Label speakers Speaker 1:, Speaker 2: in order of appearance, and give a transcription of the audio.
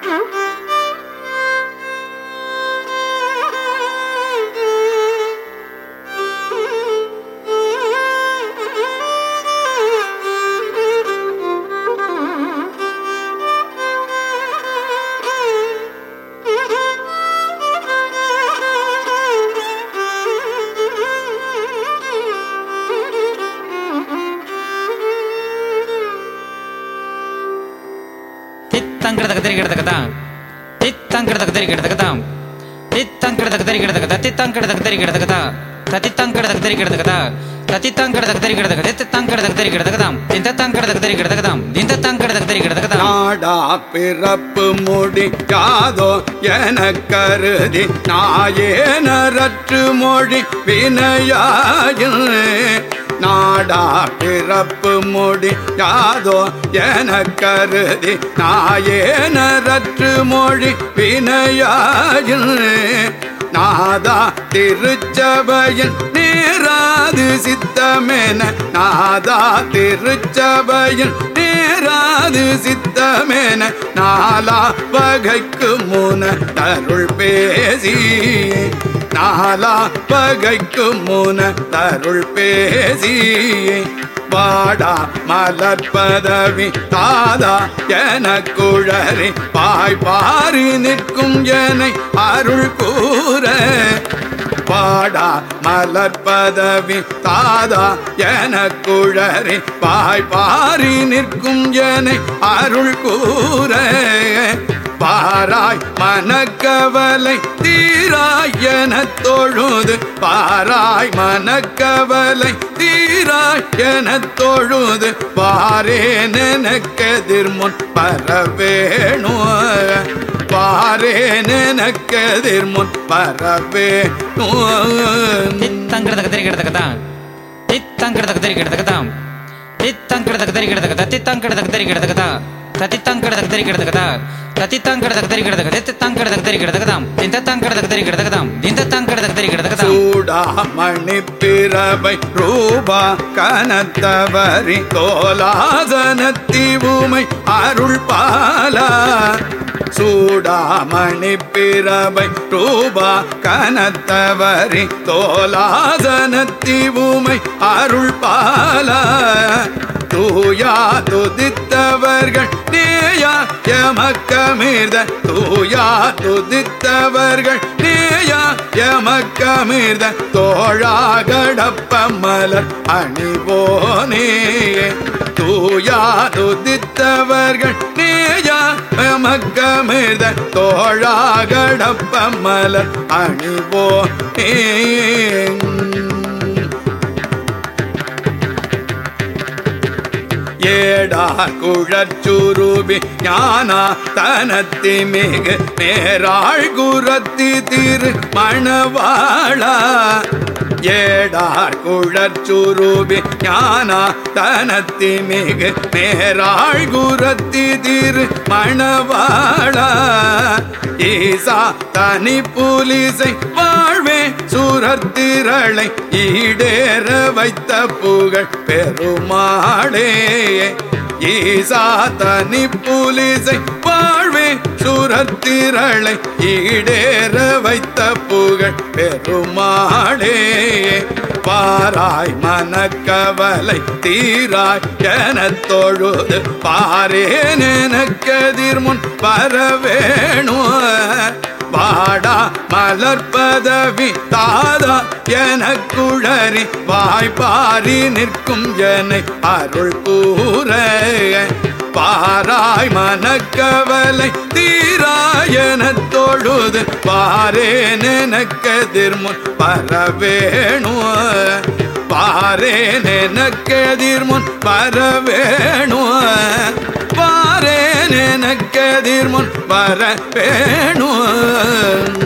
Speaker 1: தித்தங்கிடதக தெரிகிடதகதாம் தித்தங்கிடதக தெரிகிடதகதாம் தித்தங்கிடதக தெரிகிடதகதா தித்தங்கிடதக தெரிகிடதகதா தத்தித்தங்கிடதக தெரிகிடதகதா தத்தித்தங்கிடதக தெரிகிடதக தித்தங்கிடதக தெரிகிடதகதாம் திந்தத்தங்கிடதக தெரிகிடதகதாம் திந்தத்தங்கிடதக தெரிகிடதகதாம்
Speaker 2: நாடா பிறப்பு முடிக்காதோ என கருதி நாயேனரற்று மொழி வினையாயில் நாடா பிறப்பு முடியாதோ என கருதி நாயேனரற்று மொழி வினையாயில் நாதா திருச்சபையில் நேராது சித்தமென நாதா திருச்சபையில் நேராது சித்தமென நாலா வகைக்கு முன தருள் பேசி நாலா வகைக்கு முன தருள் பேசி வாடா மலர் பதவி தாதா என குழறி பாய் பாரி நிற்கும் எனை அருள் கூற பாடா மலர் பதவி தாதா என குழறி பாய் பாரி நிற்கும் எனை அருள் கூற பாராய் மனக்கவலை தீராய் என தொழுது பாராய் மனக்கவலை தீராய் என தொழுது பாரே நெனக்கெதிர் முன் பரவேணு பாரே நெனக்கெதிர் முன் பரவேணு
Speaker 1: தித்தங்கிடதக தெரிகிடதகதாம் தித்தங்கிடதக தெரிகிடதகதாம் தித்தங்கிடதக தெரிகிடதகதா தித்தங்கிடதக தெரிகிடதகதா தத்தித்தங்கிடதக தெரிகிடதகதா தத்தித்தங்கிடதக தெரிகிடதக தித்தங்கிடதக தெரிகிடதகதாம் திந்தத்தங்கிடதக தெரிகிடதகதாம் திந்தத்தங்கிடதக தெரிகிடதகதாம்
Speaker 2: சூடாமணி பிறவை ரூபா கனத்தவரி தோலாசனத்தி உமை அருள் பாலா சூடாமணி பிறவை ரூபா கனத்தவரி தோலாசனத்தி உமை அருள் பாலா தூயா துதித்தவர்கள் நேயா எமக்கமிர்த தூயா துதித்தவர்கள் நேயா எமக்கமிர்த தோழாகடப்ப மலர் அணிவோனே தூயா துதித்தவர்கள் நேயா எமக்கமிர்த தோழாகடப்ப மலர் அணிவோனே ஏடா குழச்சுருபி ஞானா தனத்தி மிகு நேராள் குரத்தி திரு மணவாளா ஏடா குழச்சுருபி ஞானா தனத்தி மிகு நேராள் குரத்தி திரு மணவாளா ஈசா தனி புலிசை வாழ்வே சூரத்திரளை ஈடேற வைத்த புகழ் பெருமாளே ஈசா தனி புலிசை வாழ்வே சூரத்திரளை ஈடேற வைத்த புகழ் பெருமாளே பாராய் மனக்கவலை தீராய் என தொழுது பாரேன் எனக்கெதிர் முன் வரவேணு வாடா மலர் பதவி தாதா என குழறி வாய்ப்பாரி நிற்கும் எனை அருள் கூற பாராய் மனக்கவலை தீராயன தொழுது பாரேன் எனக்கெதிர் முன் பரவேணு பாரேன் எனக்கெதிர் முன் பரவேணு பாரேன் எனக்கெதிர் முன் வர வேணு